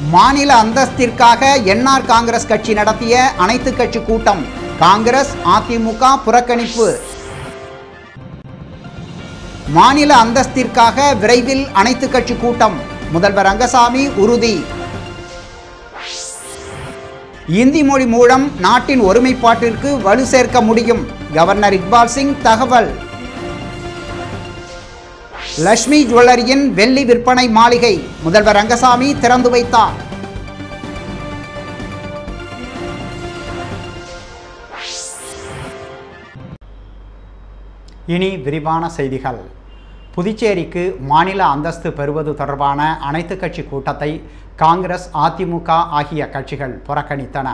மாநில அந்தஸ்திற்காக என்ஆர் காங்கிரஸ் கட்சி நடத்திய அனைத்து கட்சி கூட்டம் காங்கிரஸ் அதிமுக புறக்கணிப்பு மாநில அந்தஸ்திற்காக விரைவில் அனைத்து கட்சி கூட்டம் முதல்வர் ரங்கசாமி உறுதி இந்தி மொழி மூலம் நாட்டின் ஒருமைப்பாட்டிற்கு வலு சேர்க்க முடியும் கவர்னர் இக்பால் சிங் தகவல் லட்சுமி ஜுவல்லரியின் வெள்ளி விற்பனை மாளிகை முதல்வர் ரங்கசாமி திறந்து வைத்தார் இனி விரிவான செய்திகள் புதுச்சேரிக்கு மாநில அந்தஸ்து பெறுவது தொடர்பான அனைத்து கட்சி கூட்டத்தை காங்கிரஸ் அதிமுக ஆகிய கட்சிகள் புறக்கணித்தன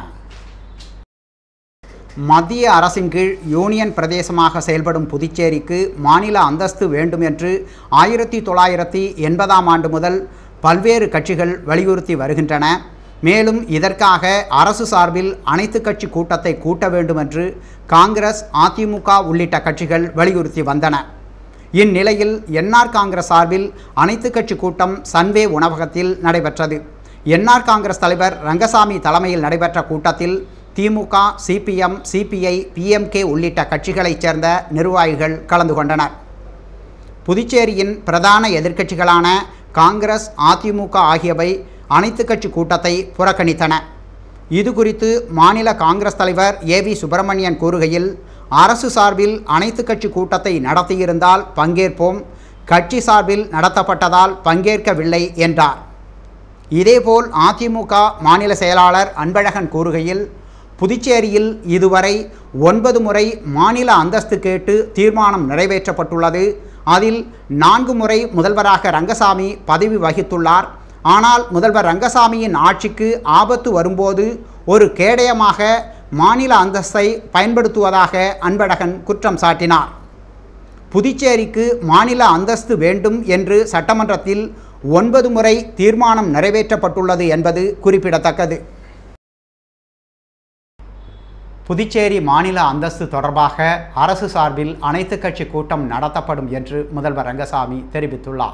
மத்திய அரசின் கீழ் யூனியன் பிரதேசமாக செயல்படும் புதுச்சேரிக்கு மாநில அந்தஸ்து வேண்டும் என்று ஆயிரத்தி தொள்ளாயிரத்தி எண்பதாம் ஆண்டு முதல் பல்வேறு கட்சிகள் வலியுறுத்தி வருகின்றன மேலும் இதற்காக அரசு சார்பில் அனைத்து கட்சி கூட்டத்தை கூட்ட வேண்டும் என்று காங்கிரஸ் அதிமுக உள்ளிட்ட கட்சிகள் வலியுறுத்தி வந்தன இந்நிலையில் என்ஆர் காங்கிரஸ் சார்பில் அனைத்து கட்சி கூட்டம் சன்வே உணவகத்தில் நடைபெற்றது என்ஆர் காங்கிரஸ் தலைவர் ரங்கசாமி தலைமையில் நடைபெற்ற கூட்டத்தில் திமுக சிபிஎம் சிபிஐ பிஎம்கே உள்ளிட்ட கட்சிகளைச் சேர்ந்த நிர்வாகிகள் கலந்து கொண்டனர் புதுச்சேரியின் பிரதான எதிர்க்கட்சிகளான காங்கிரஸ் அதிமுக ஆகியவை அனைத்து கட்சி கூட்டத்தை புறக்கணித்தன இது குறித்து மாநில காங்கிரஸ் தலைவர் ஏ வி சுப்பிரமணியன் கூறுகையில் அரசு சார்பில் அனைத்து கட்சி கூட்டத்தை நடத்தியிருந்தால் பங்கேற்போம் கட்சி சார்பில் நடத்தப்பட்டதால் பங்கேற்கவில்லை என்றார் இதேபோல் அதிமுக மாநில செயலாளர் அன்பழகன் கூறுகையில் புதுச்சேரியில் இதுவரை ஒன்பது முறை மாநில அந்தஸ்து கேட்டு தீர்மானம் நிறைவேற்றப்பட்டுள்ளது அதில் நான்கு முறை முதல்வராக ரங்கசாமி பதவி வகித்துள்ளார் ஆனால் முதல்வர் ரங்கசாமியின் ஆட்சிக்கு ஆபத்து வரும்போது ஒரு கேடயமாக மாநில அந்தஸ்தை பயன்படுத்துவதாக அன்பழகன் குற்றம் சாட்டினார் புதுச்சேரிக்கு மாநில அந்தஸ்து வேண்டும் என்று சட்டமன்றத்தில் ஒன்பது முறை தீர்மானம் நிறைவேற்றப்பட்டுள்ளது என்பது குறிப்பிடத்தக்கது புதுச்சேரி மாநில அந்தஸ்து தொடர்பாக அரசு சார்பில் அனைத்து கட்சி கூட்டம் நடத்தப்படும் என்று முதல்வர் ரங்கசாமி தெரிவித்துள்ளார்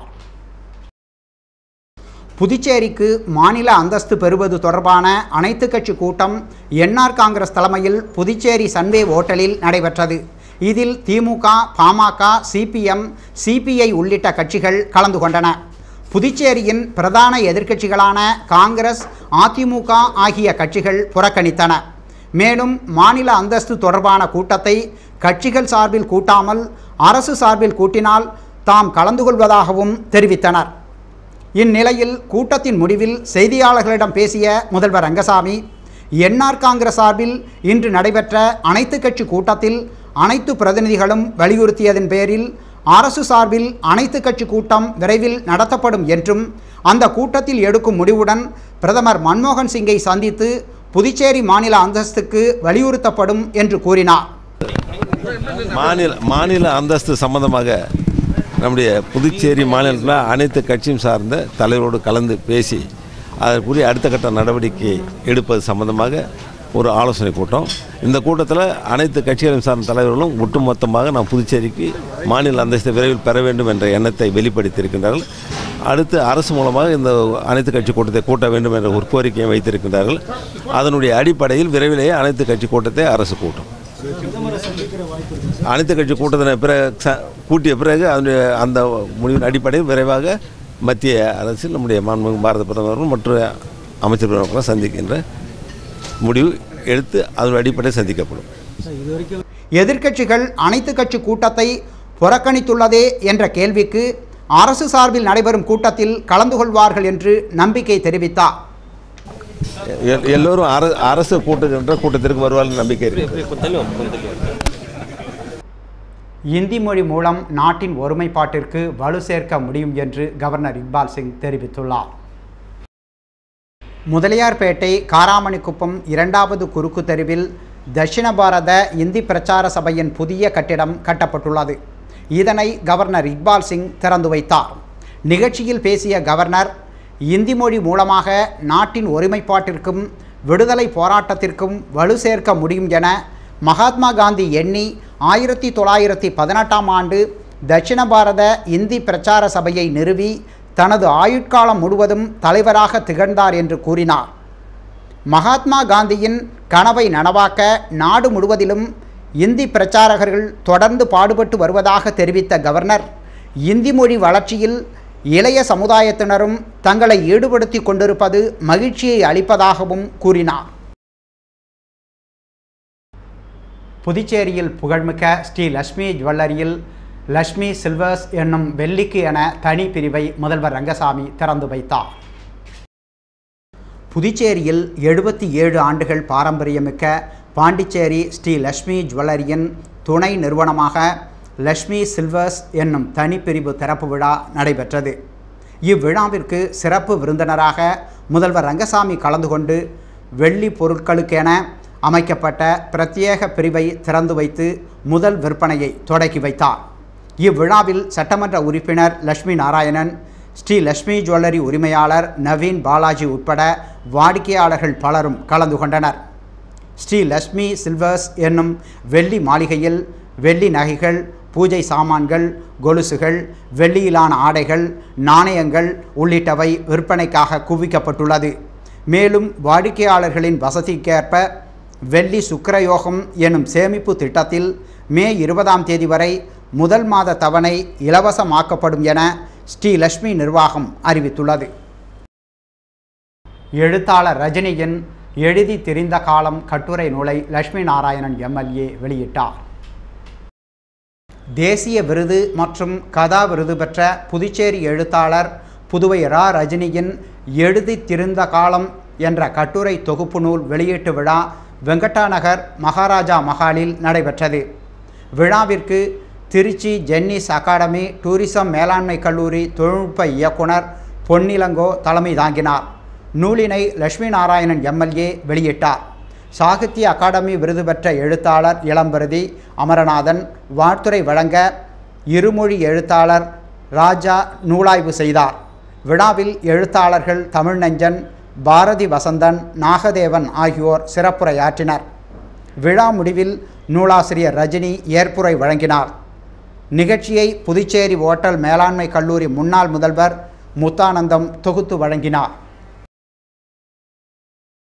புதுச்சேரிக்கு மாநில அந்தஸ்து பெறுவது தொடர்பான அனைத்து கட்சி கூட்டம் என்ஆர் காங்கிரஸ் தலைமையில் புதுச்சேரி சன்வே ஓட்டலில் நடைபெற்றது இதில் திமுக பாமக சிபிஎம் சிபிஐ உள்ளிட்ட கட்சிகள் கலந்து கொண்டன புதுச்சேரியின் பிரதான எதிர்க்கட்சிகளான காங்கிரஸ் அதிமுக ஆகிய கட்சிகள் புறக்கணித்தன மேலும் மாநில அந்தஸ்து தொடர்பான கூட்டத்தை கட்சிகள் சார்பில் கூட்டாமல் அரசு சார்பில் கூட்டினால் தாம் கலந்து கொள்வதாகவும் தெரிவித்தனர் இந்நிலையில் கூட்டத்தின் முடிவில் செய்தியாளர்களிடம் பேசிய முதல்வர் ரங்கசாமி என்ஆர் காங்கிரஸ் சார்பில் இன்று நடைபெற்ற அனைத்து கட்சி கூட்டத்தில் அனைத்து பிரதிநிதிகளும் வலியுறுத்தியதன் பேரில் அரசு சார்பில் அனைத்து கட்சி கூட்டம் விரைவில் நடத்தப்படும் என்றும் அந்த கூட்டத்தில் எடுக்கும் முடிவுடன் பிரதமர் மன்மோகன் சிங்கை சந்தித்து புதுச்சேரி மாநில அந்தஸ்துக்கு வலியுறுத்தப்படும் என்று கூறினார் மாநில மாநில அந்தஸ்து சம்பந்தமாக நம்முடைய புதுச்சேரி மாநிலத்தில் அனைத்து கட்சியும் சார்ந்த தலைவரோடு கலந்து பேசி அதற்குரிய அடுத்த கட்ட நடவடிக்கை எடுப்பது சம்பந்தமாக ஒரு ஆலோசனை கூட்டம் இந்த கூட்டத்தில் அனைத்து கட்சிகளையும் சார்ந்த தலைவர்களும் ஒட்டுமொத்தமாக நாம் புதுச்சேரிக்கு மாநில அந்தஸ்தை விரைவில் பெற வேண்டும் என்ற எண்ணத்தை வெளிப்படுத்தியிருக்கின்றார்கள் அடுத்து அரசு மூலமாக இந்த அனைத்து கட்சி கூட்டத்தை கூட்ட வேண்டும் என்ற ஒரு கோரிக்கையை வைத்திருக்கின்றார்கள் அதனுடைய அடிப்படையில் விரைவிலேயே அனைத்து கட்சி கூட்டத்தை அரசு கூட்டும் அனைத்து கட்சி கூட்டத்தின பிறகு ச- கூட்டிய பிறகு அதனுடைய அந்த முடிவின் அடிப்படையில் விரைவாக மத்திய அரசில் நம்முடைய மாண்புமிகு பாரத பிரதமரும் மற்றும் அமைச்சர் பெருமக்களும் சந்திக்கின்ற முடிவு எடுத்து அதனுடைய அடிப்படையில் சந்திக்கப்படும் எதிர்க்கட்சிகள் அனைத்து கட்சி கூட்டத்தை புறக்கணித்துள்ளதே என்ற கேள்விக்கு அரசு சார்பில் நடைபெறும் கூட்டத்தில் கலந்து கொள்வார்கள் என்று நம்பிக்கை தெரிவித்தார் எ- எல்லோரும் அர அரசு கூட்டுகின்ற கூட்டத்திற்கு வருவார்கள் நம்பிக்கை இருக்கு இந்தி மொழி மூலம் நாட்டின் ஒருமைப்பாட்டிற்கு வலு சேர்க்க முடியும் என்று கவர்னர் இக்பால் சிங் தெரிவித்துள்ளார் முதலியார்பேட்டை காராமணிக்குப்பம் இரண்டாவது குறுக்கு தெருவில் தட்சிண பாரத இந்தி பிரச்சார சபையின் புதிய கட்டிடம் கட்டப்பட்டுள்ளது இதனை கவர்னர் இக்பால் சிங் திறந்து வைத்தார் நிகழ்ச்சியில் பேசிய கவர்னர் இந்தி மொழி மூலமாக நாட்டின் ஒருமைப்பாட்டிற்கும் விடுதலை போராட்டத்திற்கும் வலு சேர்க்க முடியும் என மகாத்மா காந்தி எண்ணி ஆயிரத்தி தொள்ளாயிரத்தி பதினெட்டாம் ஆண்டு தட்சிண பாரத இந்தி பிரச்சார சபையை நிறுவி தனது ஆயுட்காலம் முழுவதும் தலைவராக திகழ்ந்தார் என்று கூறினார் மகாத்மா காந்தியின் கனவை நனவாக்க நாடு முழுவதிலும் இந்தி பிரச்சாரகர்கள் தொடர்ந்து பாடுபட்டு வருவதாக தெரிவித்த கவர்னர் இந்தி மொழி வளர்ச்சியில் இளைய சமுதாயத்தினரும் தங்களை ஈடுபடுத்தி கொண்டிருப்பது மகிழ்ச்சியை அளிப்பதாகவும் கூறினார் புதுச்சேரியில் புகழ்மிக்க ஸ்ரீ லட்சுமி ஜுவல்லரியில் லட்சுமி சில்வர்ஸ் என்னும் வெள்ளிக்கு என தனி பிரிவை முதல்வர் ரங்கசாமி திறந்து வைத்தார் புதுச்சேரியில் எழுபத்தி ஏழு ஆண்டுகள் பாரம்பரியமிக்க பாண்டிச்சேரி ஸ்ரீ லட்சுமி ஜுவல்லரியின் துணை நிறுவனமாக லட்சுமி சில்வர்ஸ் என்னும் தனிப்பிரிவு திறப்பு விழா நடைபெற்றது இவ்விழாவிற்கு சிறப்பு விருந்தினராக முதல்வர் ரங்கசாமி கலந்து கொண்டு வெள்ளி பொருட்களுக்கென அமைக்கப்பட்ட பிரத்யேக பிரிவை திறந்து வைத்து முதல் விற்பனையை தொடக்கி வைத்தார் இவ்விழாவில் சட்டமன்ற உறுப்பினர் லட்சுமி நாராயணன் ஸ்ரீ லட்சுமி ஜுவல்லரி உரிமையாளர் நவீன் பாலாஜி உட்பட வாடிக்கையாளர்கள் பலரும் கலந்து கொண்டனர் ஸ்ரீ லட்சுமி சில்வர்ஸ் என்னும் வெள்ளி மாளிகையில் வெள்ளி நகைகள் பூஜை சாமான்கள் கொலுசுகள் வெள்ளியிலான ஆடைகள் நாணயங்கள் உள்ளிட்டவை விற்பனைக்காக குவிக்கப்பட்டுள்ளது மேலும் வாடிக்கையாளர்களின் வசதிக்கேற்ப வெள்ளி சுக்கிரயோகம் எனும் சேமிப்பு திட்டத்தில் மே இருபதாம் தேதி வரை முதல் மாத தவணை இலவசமாக்கப்படும் என ஸ்ரீ லட்சுமி நிர்வாகம் அறிவித்துள்ளது எழுத்தாளர் ரஜினியின் எழுதி தெரிந்த காலம் கட்டுரை நூலை லட்சுமி நாராயணன் எம்எல்ஏ வெளியிட்டார் தேசிய விருது மற்றும் கதா விருது பெற்ற புதுச்சேரி எழுத்தாளர் புதுவை ரா ரஜினியின் எழுதி திரிந்த காலம் என்ற கட்டுரை தொகுப்பு நூல் வெளியீட்டு விழா வெங்கட்டாநகர் மகாராஜா மஹாலில் நடைபெற்றது விழாவிற்கு திருச்சி ஜென்னிஸ் அகாடமி டூரிசம் மேலாண்மை கல்லூரி தொழில்நுட்ப இயக்குனர் பொன்னிலங்கோ தலைமை தாங்கினார் நூலினை லட்சுமி நாராயணன் எம்எல்ஏ வெளியிட்டார் சாகித்ய அகாடமி விருது பெற்ற எழுத்தாளர் இளம்பருதி அமரநாதன் வாழ்த்துரை வழங்க இருமொழி எழுத்தாளர் ராஜா நூலாய்வு செய்தார் விழாவில் எழுத்தாளர்கள் தமிழ்நெஞ்சன் பாரதி வசந்தன் நாகதேவன் ஆகியோர் சிறப்புரையாற்றினர் விழா முடிவில் நூலாசிரியர் ரஜினி ஏற்புரை வழங்கினார் நிகழ்ச்சியை புதுச்சேரி ஓட்டல் மேலாண்மை கல்லூரி முன்னாள் முதல்வர் முத்தானந்தம் தொகுத்து வழங்கினார்